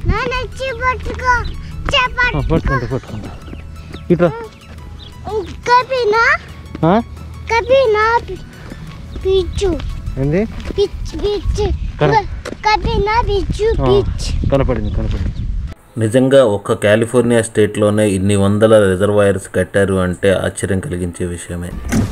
నాన్న వచ్చి పట్టుకో చెప్పట్టు పట్టుకుంటా పట్టుకుంటా ఇట్రా కపినా ఆ? కపినా పిచ్చు ఏంది పిచ్ పిచ్ కర- కపినా పిచ్చు ఆ, పిచ్ కనపడింది కనపడింది నిజంగా ఒక్క కాలిఫోర్నియా స్టేట్లోనే ఇన్ని వందల రిజర్వాయర్స్ కట్టారు అంటే ఆశ్చర్యం కలిగించే విషయమే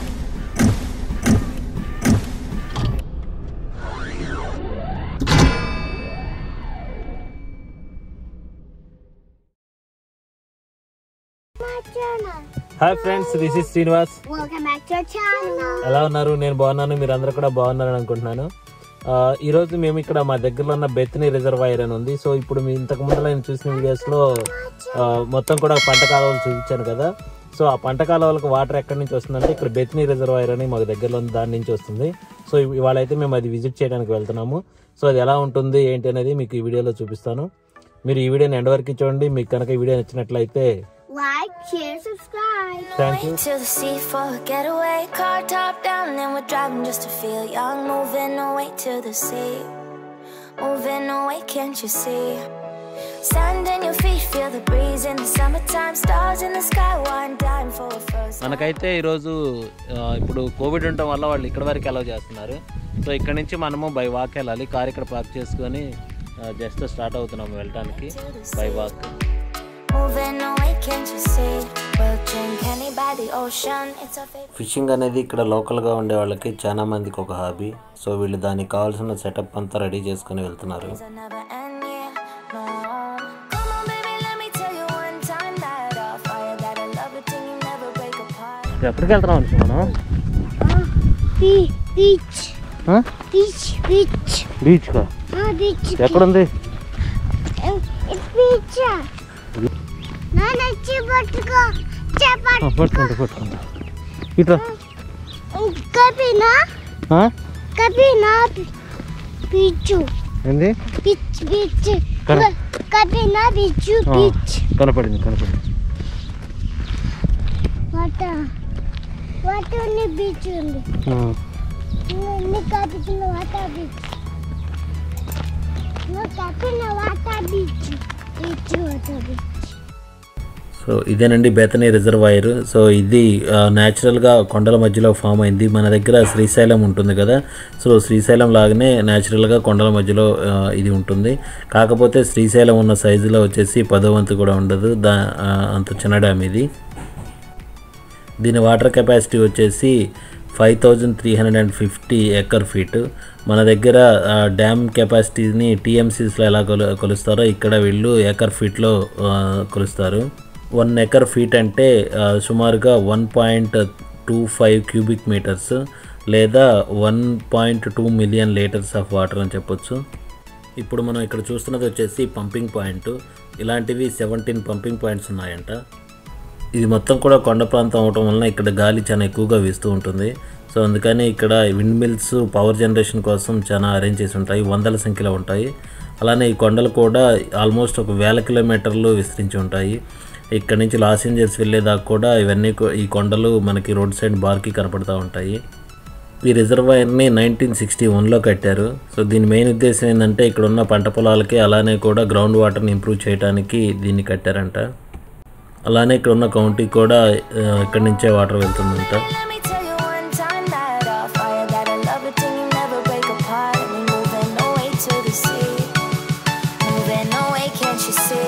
hi friends this is Srinivas welcome back to channel ఎలా ఉన్నారు నేను బాగున్నాను మీరు అందరూ కూడా బాగున్నారని అనుకుంటున్నాను ఆ, ఈ రోజు మేము ఇక్కడ మా దగ్గరలో ఉన్న బెత్ని రిజర్వాయర్ అని ఉంది సో ఇప్పుడు మీ ఇంతకు ముందు నేను చూసిన వీడియోస్లో ఆ, మొత్తం కూడా పంట కాలువలు చూపించాను కదా సో ఆ పంట కాలువలకు వాటర్ ఎక్కడి నుంచి వస్తుందంటే ఇక్కడ బెత్ని రిజర్వాయర్ అని మాకు దగ్గరలో ఉంది దాని నుంచి వస్తుంది సో ఇవ్- ఇవాళ అయితే మేము అది విజిట్ చేయడానికి వెళ్తున్నాము సో అది ఎలా ఉంటుంది ఏంటి అనేది మీకు ఈ వీడియోలో చూపిస్తాను మీరు ఈ వీడియోని ఎండ్ వరకు చూడండి మీకు కనుక ఈ వీడియో నచ్చినట్లయితే like share subscribe thank you to the sea for a getaway. Car top down, and we're driving just to feel young. Moving away to the sea. Moving away, can't you see? Sand in your feet, feel the breeze in the summertime. Stars in the sky, one dime for a first. మనకైతే ఈరోజు ఆ, ఇప్పుడు Covid ఉండటం వల్ల వాళ్ళు ఇక్కడ వరకు allow చేస్తున్నారు సో ఇక్కడ నుంచి మనము బై వాక్ వెళ్ళాలి కార్ ఇక్కడ పార్క్ చేసుకొని జస్ట్ స్టార్ట్ అవుతున్నాము వెళ్ళడానికి by walk Moving away, can't you see? We'll drink honey by the ocean. It's our favorite. Fishing అనేది ఇక్కడ లోకల్గా ఉండే వాళ్ళకి చాలా మందికి ఒక హాబీ సో వీళ్ళు దానికి కావాల్సిన సెటప్ అంతా రెడీ చేసుకొని వెళ్తున్నారు I'll never end, yeah. No. Come on, baby, let me tell you one time that I'll fire that I love it till you never break apart. ఎక్కడికి వెళ్తున్నాం అనుకో మనం బీచ్ బీచ్ బీచ్ బీచ్కా beach ఎక్కడుంది beach నాన్న వచ్చి పట్టుకో చెప్పట్టు పట్టుకుంటా పట్టుకుంటా ఇట్రా కపినా ఆ? కపినా పిచ్చు ఏంది పిచ్ పిచ్ కర- కపినా పిచ్చు ఆ, పిచ్ కనపడింది కనపడింది వాట వాట ఉంది బీచ్ ఉంది ఆ, నీ కపిన వాట బీచ్ నువ్వు కపిన వాట బీచ్ బీచ్ వాట బీచ్ సో ఇదేనండి బేతనీ రిజర్వాయర్ సో ఇది ఆ, న్యాచురల్గా కొండల మధ్యలో ఫామ్ అయింది మన దగ్గర శ్రీశైలం ఉంటుంది కదా సో శ్రీశైలం లాగానే న్యాచురల్గా కొండల మధ్యలో ఆ, ఇది ఉంటుంది కాకపోతే శ్రీశైలం ఉన్న సైజులో వచ్చేసి పదో వంతు కూడా ఉండదు దా ఆ, అంత చిన్న డ్యామ్ ఇది దీని వాటర్ కెపాసిటీ వచ్చేసి five thousand three hundred and fifty acre feet మన దగ్గర ఆ, డ్యామ్ కెపాసిటీని టీఎంసీస్లో ఎలా కొలు కొలుస్తారో ఇక్కడ వీళ్ళు ఎకర్ ఫీట్లో ఆ, కొలుస్తారు వన్ ఎకర్ ఫీట్ అంటే ఆ, సుమారుగా one point two five cubic metres లేదా one point two million litres of water అని చెప్పొచ్చు ఇప్పుడు మనం ఇక్కడ చూస్తున్నది వచ్చేసి పంపింగ్ పాయింట్ ఇలాంటివి సెవెంటీన్ పంపింగ్ పాయింట్స్ ఉన్నాయంట ఇది మొత్తం కూడా కొండ ప్రాంతం అవటం వలన ఇక్కడ గాలి చాలా ఎక్కువగా వీస్తూ ఉంటుంది సో అందుకని ఇక్కడ విండ్ మిల్స్ పవర్ జనరేషన్ కోసం చాలా అరేంజ్ చేసి ఉంటాయి వందల సంఖ్యలో ఉంటాయి అలానే ఈ కొండలు కూడా ఆల్మోస్ట్ ఒక వేల కిలోమీటర్లు విస్తరించి ఉంటాయి ఇక్కడ నుంచి లాస్ ఏంజల్స్ వెళ్ళేదాకా కూడా ఇవన్నీ కూ- ఈ కొండలు మనకి రోడ్ సైడ్ బార్కి కనపడుతూ ఉంటాయి ఈ రిజర్వాయర్ని నైన్టీన్ సిక్స్టీ వన్లో కట్టారు సో దీని మెయిన్ ఉద్దేశం ఏంటంటే ఇక్కడ ఉన్న పంట పొలాలకి అలానే కూడా గ్రౌండ్ వాటర్ని ఇంప్రూవ్ చేయడానికి దీన్ని కట్టారంట అలానే ఇక్కడ ఉన్న కౌంటీ కూడా ఆ, ఇక్కడి నుంచే వాటర్ వెళ్తుందంట Let me tell you one time that I'll fire that I love it till you never break apart. We moving away to the sea. Moving away, can't you see?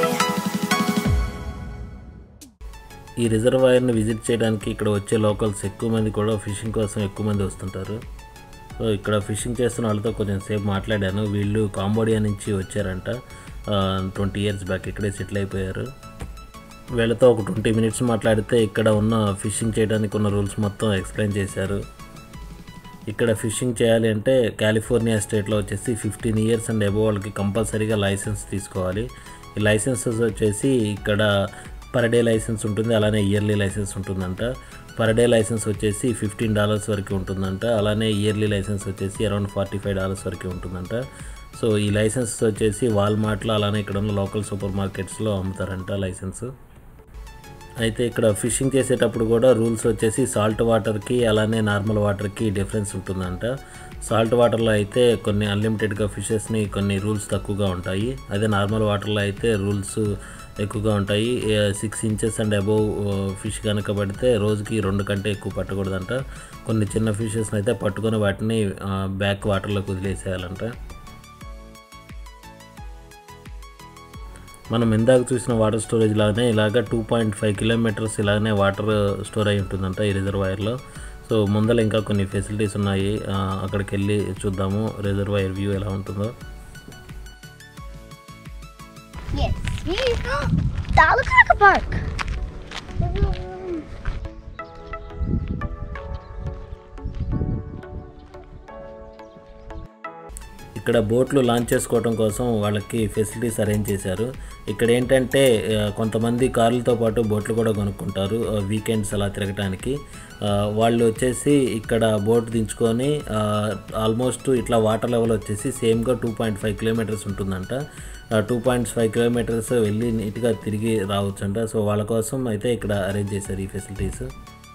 ఈ రిజర్వాయర్ని visit చేయడానికి ఇక్కడ వచ్చే locals ఎక్కువ మంది కూడా fishing కోసం ఎక్కువ మంది వస్తుంటారు సో ఇక్కడ ఫిషింగ్ చేస్తున్న వాళ్ళతో కొంచెం సేపు మాట్లాడాను వీళ్ళు కాంబోడియా నుంచి వచ్చారంట ట్వంటీ ఇయర్స్ బ్యాక్ ఇక్కడే సెటిల్ అయిపోయారు వీళ్ళతో ఒక ట్వంటీ మినిట్స్ మాట్లాడితే ఇక్కడ ఉన్న ఫిషింగ్ చేయడానికి ఉన్న రూల్స్ మొత్తం ఎక్స్ప్లెయిన్ చేశారు ఇక్కడ ఫిషింగ్ చేయాలి అంటే కాలిఫోర్నియా స్టేట్లో వచ్చేసి ఫిఫ్టీన్ ఇయర్స్ అండ్ అబోవ్ వాళ్ళకి కంపల్సరీగా లైసెన్స్ తీసుకోవాలి ఈ లైసెన్సెస్ వచ్చేసి ఇక్కడ పర్ డే లైసెన్స్ ఉంటుంది అలానే ఇయర్లీ లైసెన్స్ ఉంటుందంట పర్ డే లైసెన్స్ వచ్చేసి ఫిఫ్టీన్ డాలర్స్ వరకు ఉంటుందంట అలానే ఇయర్లీ లైసెన్స్ వచ్చేసి అరౌండ్ ఫార్టీ ఫైవ్ డాలర్స్ వరకు ఉంటుందంట సో ఈ లైసెన్స్ వచ్చేసి వాల్మార్ట్లో అలానే ఇక్కడ ఉన్న లోకల్ సూపర్ మార్కెట్స్లో అమ్ముతారంట లైసెన్స్ అయితే ఇక్కడ ఫిషింగ్ చేసేటప్పుడు కూడా రూల్స్ వచ్చేసి సాల్ట్ వాటర్కి అలానే నార్మల్ వాటర్కి డిఫరెన్స్ ఉంటుందంట సాల్ట్ వాటర్లో అయితే కొన్ని అన్లిమిటెడ్గా ఫిషెస్ని కొన్ని రూల్స్ తక్కువగా ఉంటాయి అదే నార్మల్ వాటర్లో అయితే రూల్స్ ఎక్కువగా ఉంటాయి six inches and above fish కనుక పడితే రోజుకి రెండు కంటే ఎక్కువ పట్టకూడదంట కొన్ని చిన్న ఫిషెస్ని అయితే పట్టుకొని వాటిని బ్యాక్ వాటర్లోకి వదిలేసేయాలంట మనం ఇందాక చూసిన వాటర్ స్టోరేజ్ లాగానే ఇలాగ టూ పాయింట్ ఫైవ్ కిలోమీటర్స్ ఇలాగనే వాటర్ స్టోర్ అయి ఉంటుందంట ఈ రిజర్వాయర్లో సో ముందర ఇంకా కొన్ని ఫెసిలిటీస్ ఉన్నాయి ఆ, అక్కడికి వెళ్ళి చూద్దాము రిజర్వాయర్ వ్యూ ఎలా ఉంటుందో Yes. That looks like a park. ఇక్కడ బోట్లు లాంచ్ చేసుకోవడం కోసం వాళ్ళకి ఫెసిలిటీస్ అరేంజ్ చేశారు ఇక్కడ ఏంటంటే ఆ, కొంతమంది కార్లతో పాటు బోట్లు కూడా కొనుక్కుంటారు వీకెండ్స్ అలా తిరగటానికి ఆ, వాళ్ళు వచ్చేసి ఇక్కడ బోట్ దించుకొని ఆల్మోస్ట్ ఇట్లా వాటర్ లెవెల్ వచ్చేసి సేమ్గా టూ పాయింట్ ఫైవ్ కిలోమీటర్స్ ఉంటుందంట టూ పాయింట్ ఫైవ్ కిలోమీటర్స్ వెళ్ళి నీట్గా తిరిగి రావచ్చంట సో వాళ్ళ కోసం అయితే ఇక్కడ అరేంజ్ చేశారు ఈ ఫెసిలిటీస్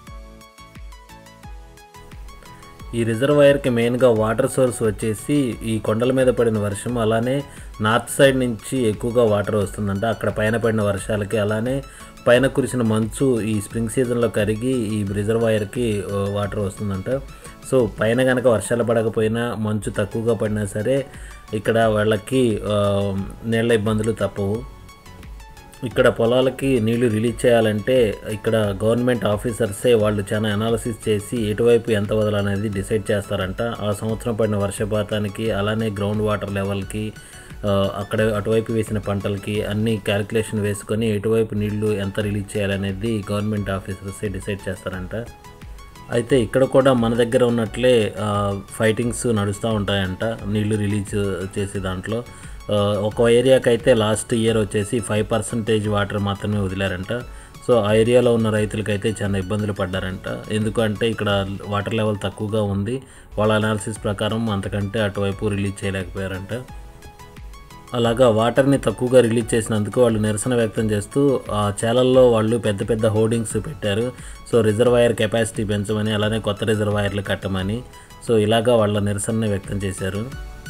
ఈ రిజర్వాయర్కి మెయిన్గా వాటర్ సోర్స్ వచ్చేసి ఈ కొండల మీద పడిన వర్షం అలానే నార్త్ సైడ్ నుంచి ఎక్కువగా వాటర్ వస్తుందంట అక్కడ పైన పడిన వర్షాలకి అలానే పైన కురిసిన మంచు ఈ స్ప్రింగ్ సీజన్లో కరిగి ఈ రిజర్వాయర్కి ఆ, వాటర్ వస్తుందంట సో పైన కనుక వర్షాలు పడకపోయినా మంచు తక్కువగా పడినా సరే ఇక్కడ వాళ్ళకి ఆ, నీళ్ళ ఇబ్బందులు తప్పవు ఇక్కడ పొలాలకి నీళ్లు రిలీజ్ చేయాలంటే ఇక్కడ గవర్నమెంట్ ఆఫీసర్సే వాళ్ళు చాలా అనాలసిస్ చేసి ఎటువైపు ఎంత వదలనేది డిసైడ్ చేస్తారంట ఆ సంవత్సరం పడిన వర్షపాతానికి అలానే గ్రౌండ్ వాటర్ లెవెల్కి ఆ, అక్కడ అటువైపు వేసిన పంటలకి అన్ని క్యాలిక్యులేషన్ వేసుకొని ఎటువైపు నీళ్లు ఎంత రిలీజ్ చేయాలనేది గవర్నమెంట్ ఆఫీసర్సే డిసైడ్ చేస్తారంట అయితే ఇక్కడ కూడా మన దగ్గర ఉన్నట్లే ఫైటింగ్స్ నడుస్తూ ఉంటాయంట నీళ్లు రిలీజ్ చేసే దాంట్లో ఆ, ఒక ఏరియాకి అయితే లాస్ట్ ఇయర్ వచ్చేసి ఫైవ్ పర్సెంటేజ్ వాటర్ మాత్రమే వదిలారంట సో ఆ ఏరియాలో ఉన్న రైతులకైతే చాలా ఇబ్బందులు పడ్డారంట ఎందుకంటే ఇక్కడ వాటర్ లెవెల్ తక్కువగా ఉంది వాళ్ళ అనాలిసిస్ ప్రకారం అంతకంటే అటువైపు రిలీజ్ చేయలేకపోయారంట అలాగా వాటర్ని తక్కువగా రిలీజ్ చేసినందుకు వాళ్ళు నిరసన వ్యక్తం చేస్తూ ఆ చేలల్లో వాళ్ళు పెద్ద పెద్ద హోర్డింగ్స్ పెట్టారు సో రిజర్వాయర్ కెపాసిటీ పెంచమని అలానే కొత్త రిజర్వాయర్లు కట్టమని సో ఇలాగా వాళ్ళ నిరసనని వ్యక్తం చేశారు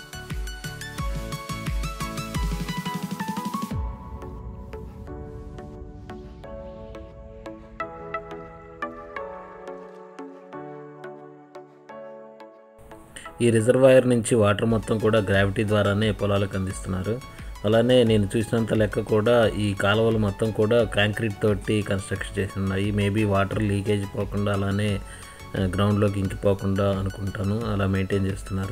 ఈ రిజర్వాయర్ నుంచి వాటర్ మొత్తం కూడా గ్రావిటీ ద్వారానే పొలాలకు అందిస్తున్నారు అలానే నేను చూసినంత లెక్క కూడా ఈ కాలువలు మొత్తం కూడా కాంక్రీట్ తోటి కన్స్ట్రక్షన్ చేసి ఉన్నాయి మేబీ వాటర్ లీకేజ్ పోకుండా అలానే ఆ, గ్రౌండ్లోకి ఇంకిపోకుండా అనుకుంటాను అలా మెయింటైన్ చేస్తున్నారు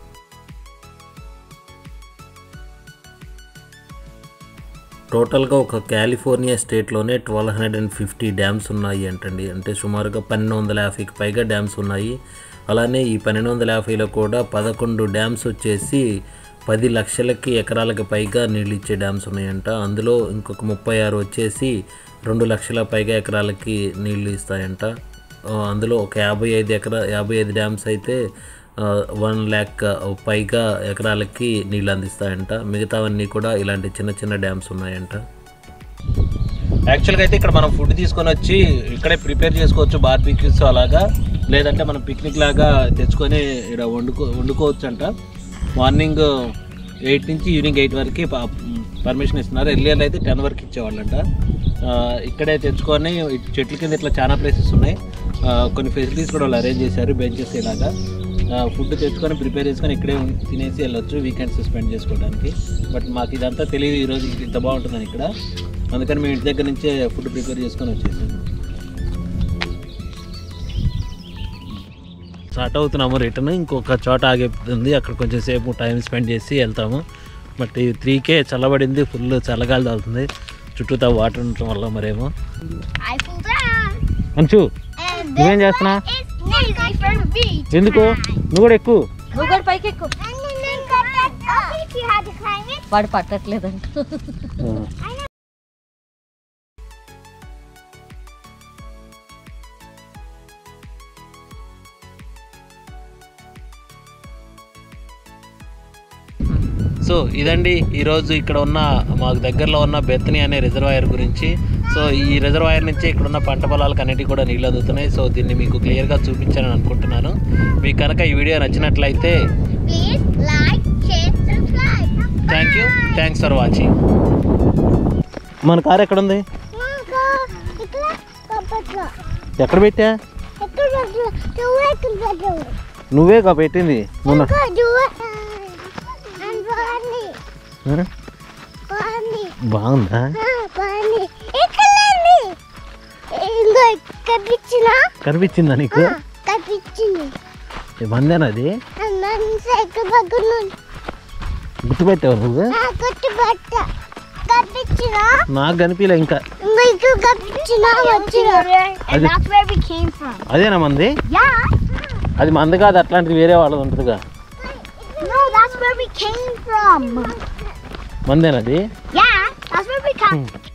టోటల్గా ఒక కాలిఫోర్నియా స్టేట్లోనే twelve hundred and fifty dams ఉన్నాయి అంటండి అంటే సుమారుగా పన్నెండు వందల యాభైకి పైగా డ్యామ్స్ ఉన్నాయి అలానే ఈ పన్నెండు వందల యాభైలో కూడా పదకొండు డ్యామ్స్ వచ్చేసి పది లక్షలకి ఎకరాలకు పైగా నీళ్ళు ఇచ్చే డ్యామ్స్ ఉన్నాయంట అందులో ఇంకొక ముప్పై ఆరు వచ్చేసి రెండు లక్షల పైగా ఎకరాలకి నీళ్లు ఇస్తాయంట ఆ, అందులో ఒక యాభై ఐదు ఎకరా యాభై ఐదు డ్యామ్స్ అయితే వన్ ల్యాక్ పైగా ఎకరాలకి నీళ్ళు అందిస్తాయంట మిగతావన్నీ కూడా ఇలాంటి చిన్న చిన్న డ్యామ్స్ ఉన్నాయంట యాక్చువల్గా అయితే ఇక్కడ మనం ఫుడ్ తీసుకొని వచ్చి ఇక్కడే ప్రిపేర్ చేసుకోవచ్చు బార్బిక్యూస్ అలాగా లేదంటే మనం పిక్నిక్ లాగా తెచ్చుకొని ఇక్కడ వండుకో వండుకోవచ్చు అంట మార్నింగ్ ఎయిట్ నుంచి ఈవినింగ్ ఎయిట్ వరకు పర్మిషన్ ఇస్తున్నారు ఎర్లియర్లో అయితే టెన్ వరకు ఇచ్చేవాళ్ళంట ఆ, ఇక్కడే తెచ్చుకొని ఈ చెట్ల కింద ఇట్లా చాలా ప్లేసెస్ ఉన్నాయి ఆ, కొన్ని ఫెసిలిటీస్ కూడా వాళ్ళు అరేంజ్ చేశారు బెంచెస్ ఇలాగా ఫుడ్ తెచ్చుకొని ప్రిపేర్ చేసుకొని ఇక్కడే ఉం- తినేసి వెళ్ళొచ్చు వీకెండ్స్ స్పెండ్ చేసుకోవడానికి బట్ మాకు ఇదంతా తెలియదు ఈరోజు ఇంత బాగుంటుందని ఇక్కడ అందుకని మేము ఇంటి దగ్గర నుంచే ఫుడ్ ప్రిపేర్ చేసుకొని వచ్చేసాము స్టార్ట్ అవుతున్నాము రిటర్న్ ఇంకొక చోట ఆగిపోతుంది అక్కడ కొంచెం సేపు టైం స్పెండ్ చేసి వెళ్తాము బట్ ఈ త్రీకే చల్లబడింది ఫుల్ చల్లగాలి తాగుతుంది చుట్టూతా వాటర్ ఉండటం వల్ల మరేమో I fall down. మంచు And నువ్వేం చేస్తున్నా it's easy for me to ఎందుకు climb. నువ్వు కూడా ఎక్కువ నువ్వు కూడా పైకి ఎక్కువ And then they got that up if you had to climb it. వాడు పట్టట్లేదంట సో సో ఇదండి ఈరోజు ఇక్కడ ఉన్న మాకు దగ్గరలో ఉన్న బెత్తని అనే రిజర్వాయర్ గురించి సో ఈ రిజర్వాయర్ నుంచి ఇక్కడ ఉన్న పంట పొలాలకు అన్నిటికీ కూడా నీళ్ళు అందుతున్నాయి సో దీన్ని మీకు క్లియర్గా చూపించాలని అనుకుంటున్నాను మీకు కనుక ఈ వీడియో నచ్చినట్లయితే Please like, share, subscribe. Thank you thanks for watching మన కార్ ఎక్కడ ఉంది ఇంకా ఇక్కడ కప్పట్లో ఎక్కడ పెట్టా ఎక్కడ పెట్టు నువ్వు ఎక్కడ పెట్టు నువ్వే కా పెట్టింది నువ్వు ఇంకా నువ్వు అండ్ బాగుంది నా- బాగుంది బాగుందా బాగుంది ఎక్కడండి ఇంకా కనిపించిన కనిపించిందా నీకు కనిపించింది మందేనా అది మనసు ఎక్కడ పక్కన గుర్తుపెట్టావు నువ్వు కొట్టు బట్ట కనిపించిన నాకు కనిపించలే ఇంకా ఇంకా ఇక్కడ కనిపించిన వచ్చిన అది That's where we came from. అదేనా మంది Yeah. అది మంది కాదు అట్లాంటిది వేరే వాళ్ళది ఉంటుందిగా No, that's where we came from. మందేనది Yeah, that's where we come.